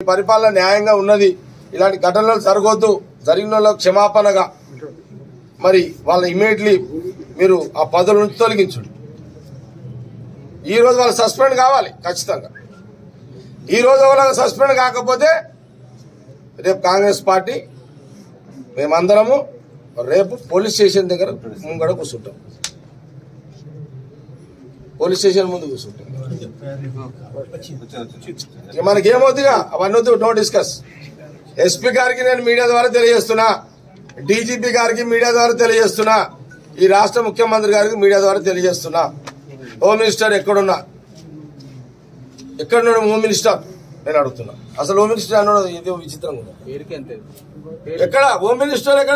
పరిపాలన న్యాయంగా ఉన్నది ఇలాంటి ఘటనలు జరగొద్దు జరిగిన వాళ్ళకు క్షమాపణగా మరి వాళ్ళ ఇమీడియట్లీ మీరు ఆ పదవుల నుంచి తొలగించండి ఈ రోజు వాళ్ళు సస్పెండ్ కావాలి ఖచ్చితంగా ఈ రోజు వాళ్ళకి సస్పెండ్ కాకపోతే రేపు కాంగ్రెస్ పార్టీ మేమందరము రేపు పోలీస్ స్టేషన్ దగ్గర ముంగడ కూర్చుంటాం పోలీస్ స్టేషన్ ముందు కూర్చుంటాం ఇక మనకి ఏమవుతుందిగా అవన్నీ వద్దు నో డిస్కస్ ఎస్పీ గారికి నేను మీడియా ద్వారా తెలియజేస్తున్నా డీజీపీ గారికి మీడియా ద్వారా తెలియజేస్తున్నా ఈ రాష్ట్ర ముఖ్యమంత్రి గారికి మీడియా ద్వారా తెలియజేస్తున్నా హోమ్ మినిస్టర్ ఎక్కడున్నా ఎక్కడున్నాడు హోమ్ మినిస్టర్ నేను అడుగుతున్నా అసలు హోమ్ మినిస్టర్ అన్నాడు ఇది విచిత్రంగా ఉంది పేరుకి అంతే ఎక్కడ హోమ్ మినిస్టర్ ఎక్కడ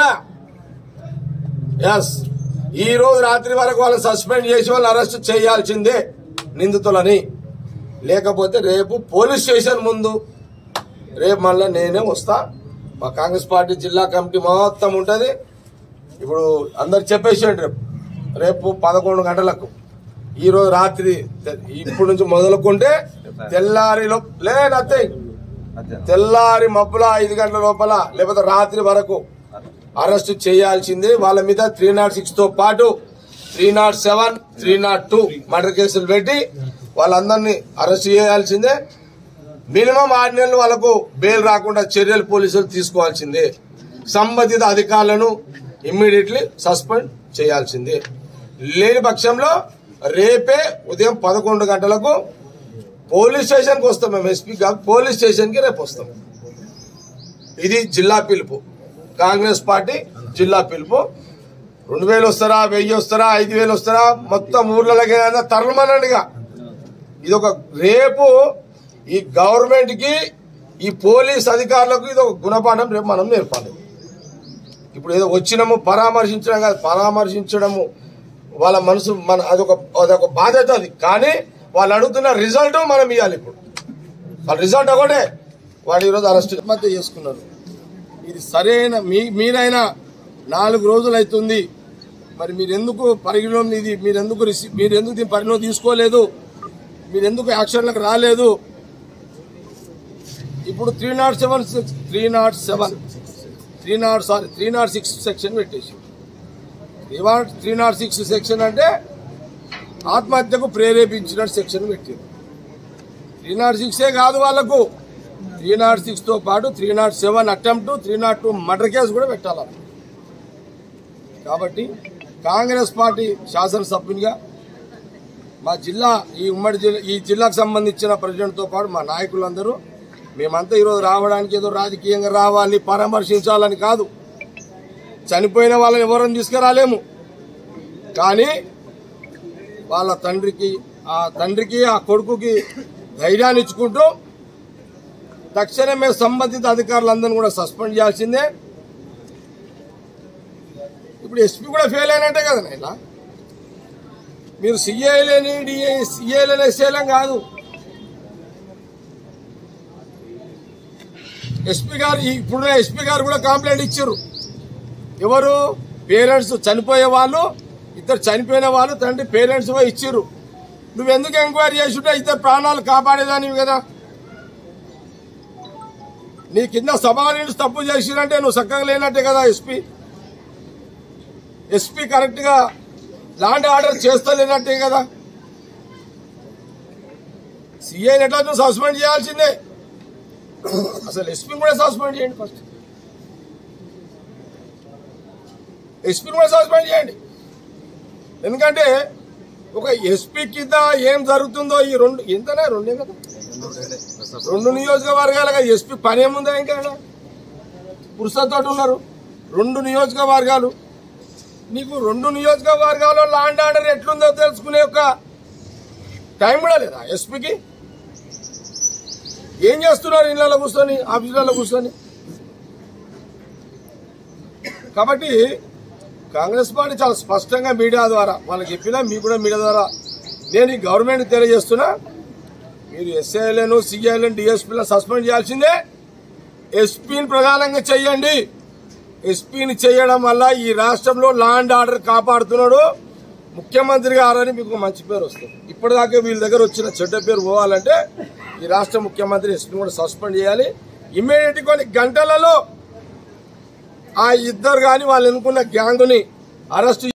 ఎస్ ఈ రోజు రాత్రి వరకు వాళ్ళని సస్పెండ్ చేసి వాళ్ళని అరెస్ట్ చేయాల్సిందే నిందితులని లేకపోతే రేపు పోలీస్ స్టేషన్ ముందు రేపు మళ్ళీ నేనే వస్తా మా కాంగ్రెస్ పార్టీ జిల్లా కమిటీ మొత్తం ఉంటది ఇప్పుడు అందరు చెప్పేసేయండి రేపు రేపు పదకొండు గంటలకు ఈ రోజు రాత్రి తె- ఇప్పుడు నుంచి మొదలుకుంటే తెల్లారిలో లే నథింగ్ తెల్లారి మబ్బుల ఐదు గంటల లోపల లేకపోతే రాత్రి వరకు అరెస్ట్ చేయాల్సిందే వాళ్ళ మీద త్రీ నాట్ సిక్స్ తో పాటు three naught seven three naught two murder కేసులు పెట్టి వాళ్ళందరినీ అరెస్ట్ చేయాల్సిందే మినిమం ఆరు నెలలు వాళ్ళకు బెయిల్ రాకుండా చర్యలు పోలీసులు తీసుకోవాల్సిందే సంబంధిత అధికారులను ఇమ్మీడియట్లీ సస్పెండ్ చేయాల్సిందే లేని పక్షంలో రేపే ఉదయం పదకొండు గంటలకు పోలీస్ స్టేషన్కి వస్తాం మేము ఎస్పీ కాదు పోలీస్ స్టేషన్కి రేపు వస్తాం ఇది జిల్లా పిలుపు కాంగ్రెస్ పార్టీ జిల్లా పిలుపు రెండు వేలు వస్తారా వెయ్యి వస్తారా ఐదు వేలు వస్తారా మొత్తం ఊర్లలోకి తరలమనండిగా ఇది ఒక రేపు ఈ గవర్నమెంట్ కి ఈ పోలీస్ అధికారులకు ఇది ఒక గుణపాఠం రేపు మనం నేర్పాలి ఇప్పుడు ఏదో వచ్చినాము పరామర్శించడం కాదు పరామర్శించడము వాళ్ళ మనసు మన అదొక అదొక బాధ్యత అది కానీ వాళ్ళు అడుగుతున్న రిజల్ట్ మనం ఇవ్వాలి ఇప్పుడు వాళ్ళ రిజల్ట్ ఒకటే వాడు ఈరోజు అరెస్ట్ ఆత్మహత్య చేసుకున్నారు ఇది సరైన మీ మీరైనా నాలుగు రోజులు అవుతుంది మరి మీరు ఎందుకు పరిగణలో ఇది మీరు ఎందుకు రిసీ- మీరు ఎందుకు దీని పరిగణలో తీసుకోలేదు మీరు ఎందుకు యాక్షన్లకు రాలేదు ఇప్పుడు three naught seven six three naught seven three naught sorry three naught six section పెట్టేసి three naught three naught six section అంటే ఆత్మహత్యకు ప్రేరేపించిన సెక్షన్ పెట్టారు త్రీ నాట్ సిక్సే కాదు వాళ్ళకు త్రీ నాట్ సిక్స్ తో పాటు three naught seven attempt three naught two murder case కూడా పెట్టాలి కాబట్టి కాంగ్రెస్ పార్టీ శాసనసభ్యునిగా మా జిల్లా ఈ ఉమ్మడి జిల్లా ఈ జిల్లాకు సంబంధించిన ప్రెసిడెంట్తో పాటు మా నాయకులందరూ మేమంతా ఈరోజు రావడానికి ఏదో రాజకీయంగా రావాలి పరామర్శించాలని కాదు చనిపోయిన వాళ్ళని ఎవరిని తీసుకురాలేము కానీ వాళ్ళ తండ్రికి ఆ తండ్రికి ఆ కొడుకుకి ధైర్యాన్ని ఇచ్చుకుంటూ తక్షణమే సంబంధిత అధికారులందరినీ కూడా సస్పెండ్ చేయాల్సిందే ఇప్పుడు ఎస్పీ కూడా ఫెయిల్ అయినట్టే కదా ఇలా మీరు సిఐలేని డిఐ సిఐలేని ఎస్ఐలం కాదు ఎస్పీ గారు ఇప్పుడు ఎస్పీ గారు కూడా కంప్లైంట్ ఇచ్చారు ఎవరు పేరెంట్స్ చనిపోయే వాళ్ళు ఇద్దరు చనిపోయిన వాళ్ళు తండ్రి పేరెంట్స్ పోయి ఇచ్చిర్రు నువ్వు ఎందుకు ఎంక్వైరీ చేసుంటే ఇద్దరు ప్రాణాలు కాపాడేదానివి కదా నీ కింద సబాలిన్స్ తప్పు చేసిరంటే నువ్వు చక్కగా లేనట్టే కదా ఎస్పీ ఎస్పీ కరెక్ట్ గా ల్యాండ్ ఆర్డర్ చేస్తలేనట్టే కదా సిఐని ఎట్లా నువ్వు సస్పెండ్ చేయాల్సిందే అసలు ఎస్పీ కూడా సస్పెండ్ చేయండి ఫస్ట్ ఎస్పీని కూడా సస్పెండ్ చేయండి ఎందుకంటే ఒక ఎస్పీ కింద ఏం జరుగుతుందో ఈ రెండు ఎంతనే రెండే కదా రెండు నియోజకవర్గాలుగా ఎస్పీ పని ఏముందా ఇంకా పురుషతో ఉన్నారు రెండు నియోజకవర్గాలు నీకు రెండు నియోజకవర్గాల్లో లాండ్ ఆర్డర్ ఎట్లుందో తెలుసుకునే ఒక టైం కూడా లేదా ఎస్పీకి ఏం చేస్తున్నారు ఇళ్లలో కూర్చొని ఆఫీసులలో కూర్చొని కాబట్టి కాంగ్రెస్ పార్టీ చాలా స్పష్టంగా మీడియా ద్వారా వాళ్ళకి చెప్పినా మీకు కూడా మీడియా ద్వారా నేను ఈ గవర్నమెంట్ తెలియజేస్తున్నా మీరు ఎస్ఐలను సిఐలను డిఎస్పీలను సస్పెండ్ చేయాల్సిందే ఎస్పీని ప్రధానంగా చెయ్యండి ఎస్పీని చేయడం వల్ల ఈ రాష్ట్రంలో లా అండ్ ఆర్డర్ కాపాడుతున్నాడు ముఖ్యమంత్రి గారని మీకు మంచి పేరు వస్తుంది ఇప్పటిదాకా వీళ్ళ దగ్గర వచ్చిన చెడ్డ పేరు పోవాలంటే ఈ రాష్ట్ర ముఖ్యమంత్రి ఎస్పీని కూడా సస్పెండ్ చేయాలి ఇమ్మీడియట్ కొన్ని గంటలలో ఆ ఇద్దరు కానీ వాళ్ళు ఎన్నుకున్న గ్యాంగుని అరెస్ట్